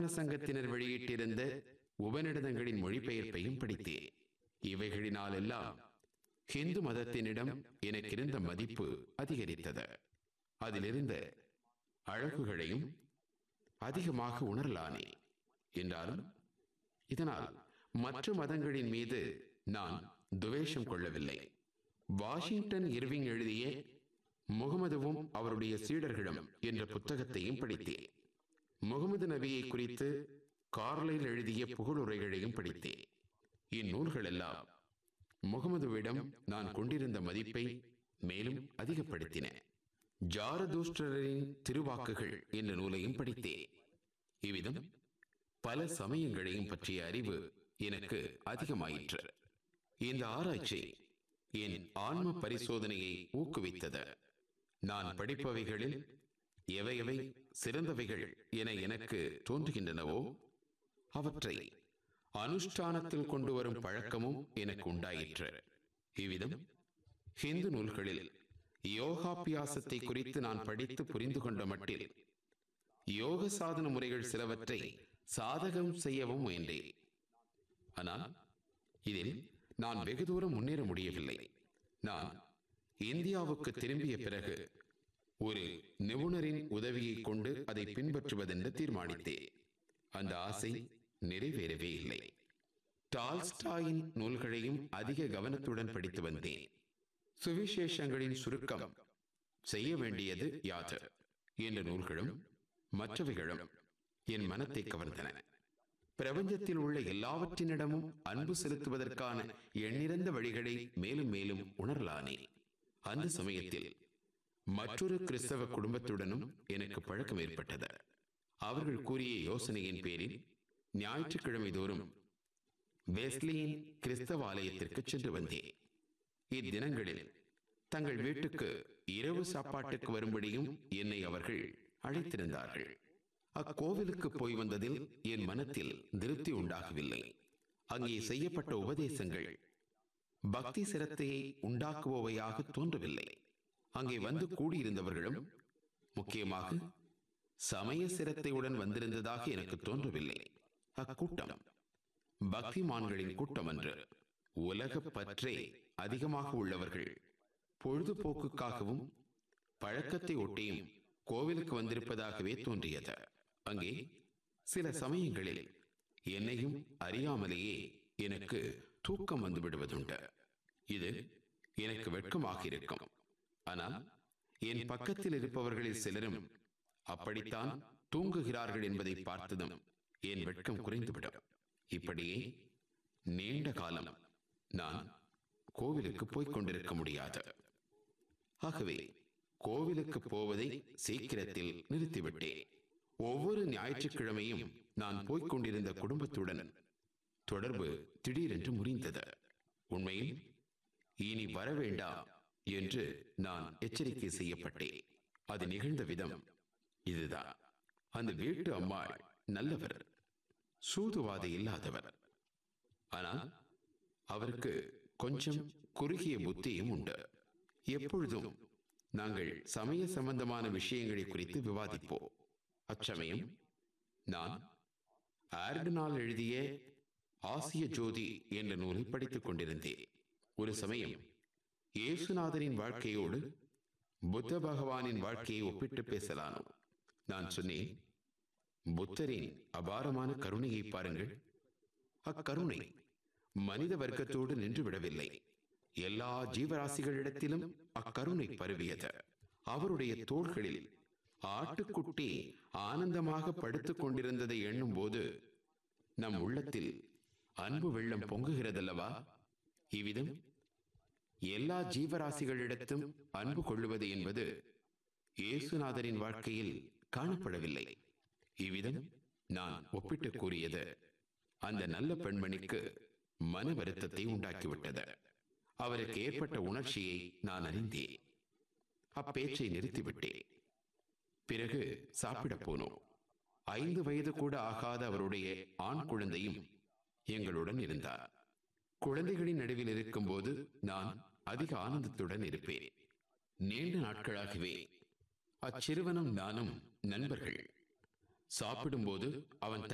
விஞ்ஞான சங்கத்தினர் வெளியிட்டிருந்த உபநிடதங்களின் மொழிபெயர்ப்பையும் படித்தேன் இவைகளினால் எல்லாம் ஹிந்து மதத்தினிடம் எனக்கிருந்த மதிப்பு அதிகரித்தது அதிலிருந்த அழகுகளையும் அதிகமாக உணரலானே என்றாலும் இதனால் மற்ற மதங்களின் மீது நான் துவேஷம் கொள்ளவில்லை வாஷிங்டன் இர்விங் எழுதிய முகமதுவும் அவருடைய சீடர்களும் என்ற புத்தகத்தையும் படித்தேன் முகமது நபியை குறித்து கார்லைல் எழுதிய புகழுரைகளையும் படித்தேன் இந்நூல்கள் எல்லாம் முகமதுவிடம் நான் கொண்டிருந்த மதிப்பை மேலும் அதிகப்படுத்தின ஜாரதூஷ்டரின் திருவாக்குகள் என்ற நூலையும் படித்தேன் இவ்விதம் பல சமயங்களையும் பற்றிய அறிவு எனக்கு அதிகமாயிற்று இந்த ஆராய்ச்சி என் ஆன்ம பரிசோதனையை ஊக்குவித்தது நான் படிப்பவைகளில் எவை எவை சிறந்தவைகள் என எனக்கு தோன்றுகின்றனவோ அவற்றை அனுஷ்டானத்தில் கொண்டு வரும் பழக்கமும் எனக்கு உண்டாயிற்று இவ்விதம் ஹிந்து நூல்களில் யோகாபியாசத்தை குறித்து நான் படித்து புரிந்து கொண்ட மட்டில் யோக சாதன முறைகள் சிலவற்றை சாதகம் செய்யவும் முயன்றேன் ஆனால் இதில் நான் வெகு தூரம் முன்னேற முடியவில்லை நான் இந்தியாவுக்கு திரும்பிய பிறகு ஒரு நிபுணரின் உதவியை கொண்டு அதை பின்பற்றுவதென்று தீர்மானித்தேன் அந்த ஆசை நிறைவேறவே இல்லை டால்ஸ்டாயின் நூல்களையும் அதிக கவனத்துடன் படித்து வந்தேன் சுவிசேஷங்களின் சுருக்கம் செய்ய வேண்டியது யாது என்ற நூல்களும் மற்றவைகளும் என் மனத்தை கவர்ந்தன பிரபஞ்சத்தில் உள்ள எல்லாவற்றினிடமும் அன்பு செலுத்துவதற்கான எண்ணிறந்த வழிகளை மேலும் மேலும் உணரலானே அந்த சமயத்தில் மற்றொரு கிறிஸ்தவ குடும்பத்துடனும் எனக்கு பழக்கம் ஏற்பட்டது அவர்கள் கூறிய யோசனையின் பேரில் ஞாயிற்றுக்கிழமை தோறும் வெஸ்லியின் கிறிஸ்தவ ஆலயத்திற்கு சென்று வந்தேன் இத்தினங்களில் தங்கள் வீட்டுக்கு இரவு சாப்பாட்டுக்கு வரும்படியும் என்னை அவர்கள் அழைத்திருந்தார்கள் அக்கோவிலுக்கு போய் வந்ததில் என் மனத்தில் திருப்தி உண்டாகவில்லை அங்கே செய்யப்பட்ட உபதேசங்கள் பக்தி சிரத்தையை உண்டாக்குபவையாக தோன்றவில்லை அங்கே வந்து கூடியிருந்தவர்களும் முக்கியமாக சமய சிரத்தையுடன் வந்திருந்ததாக எனக்கு தோன்றவில்லை அக்கூட்டம் பக்திமான்களின் கூட்டம் அன்று உலக பற்றே அதிகமாக உள்ளவர்கள் பொழுதுபோக்குக்காகவும் பழக்கத்தை ஒட்டியும் கோவிலுக்கு வந்திருப்பதாகவே தோன்றியது அங்கே சில சமயங்களில் என்னையும் அறியாமலேயே எனக்கு தூக்கம் வந்து விடுவதுண்டு இது எனக்கு வெட்கமாக இருக்கும் ஆனால் என் பக்கத்தில் இருப்பவர்களில் சிலரும் அப்படித்தான் தூங்குகிறார்கள் என்பதை பார்த்ததும் என் வெட்கம் குறைந்துவிடும் இப்படியே நீண்ட காலம் நான் கோவிலுக்கு போய்க் கொண்டிருக்க முடியாது ஆகவே கோவிலுக்கு போவதை சீக்கிரத்தில் நிறுத்திவிட்டேன் ஒவ்வொரு ஞாயிற்றுக்கிழமையும் நான் போய்க் கொண்டிருந்த குடும்பத்துடன் தொடர்பு திடீரென்று முறிந்தது உண்மையில் இனி வர வேண்டாம் என்று நான் எச்சரிக்கை செய்யப்பட்டேன் அது நிகழ்ந்த விதம் இதுதான் அந்த வீட்டு அம்மாள் நல்லவர் சூதுவாதி இல்லாதவர் ஆனால் அவருக்கு கொஞ்சம் குறுகிய புத்தியும் உண்டு எப்பொழுதும் நாங்கள் சமய சம்பந்தமான விஷயங்களை குறித்து விவாதிப்போம் அச்சமயம் நான் ஆர்டனால் எழுதிய ஆசிய ஜோதி என்ற நூலை படித்துக் கொண்டிருந்தேன் ஒரு சமயம் இயேசுநாதரின் வாழ்க்கையோடு புத்த பகவானின் வாழ்க்கையை ஒப்பிட்டு பேசலானோம் நான் சொன்னேன் புத்தரின் அபாரமான கருணையை பாருங்கள் அக்கருணை மனித வர்க்கத்தோடு நின்று விடவில்லை எல்லா ஜீவராசிகளிடத்திலும் அக்கருணை பரவியது அவருடைய தோள்களில் ஆட்டுக்குட்டி ஆனந்தமாக படுத்துக் கொண்டிருந்ததை எண்ணும் போது நம் உள்ளத்தில் அன்பு வெள்ளம் பொங்குகிறதல்லவா இவ்விதம் எல்லா ஜீவராசிகளிடத்தும் அன்பு கொள்ளுவது என்பது இயேசுநாதரின் வாழ்க்கையில் காணப்படவில்லை இவ்விதம் நான் ஒப்பிட்டு கூறியது அந்த நல்ல பெண்மணிக்கு மன வருத்தத்தை உண்டாக்கிவிட்டது அவருக்கு ஏற்பட்ட உணர்ச்சியை நான் அறிந்தேன் அப்பேச்சை நிறுத்திவிட்டேன் பிறகு சாப்பிடப் போனோம் ஐந்து வயது கூட ஆகாத அவருடைய ஆண் குழந்தையும் எங்களுடன் இருந்தார் குழந்தைகளின் நடுவில் இருக்கும்போது நான் அதிக ஆனந்தத்துடன் இருப்பேன் நீண்ட நாட்களாகவே அச்சிறுவனும் நானும் நண்பர்கள் சாப்பிடும்போது அவன்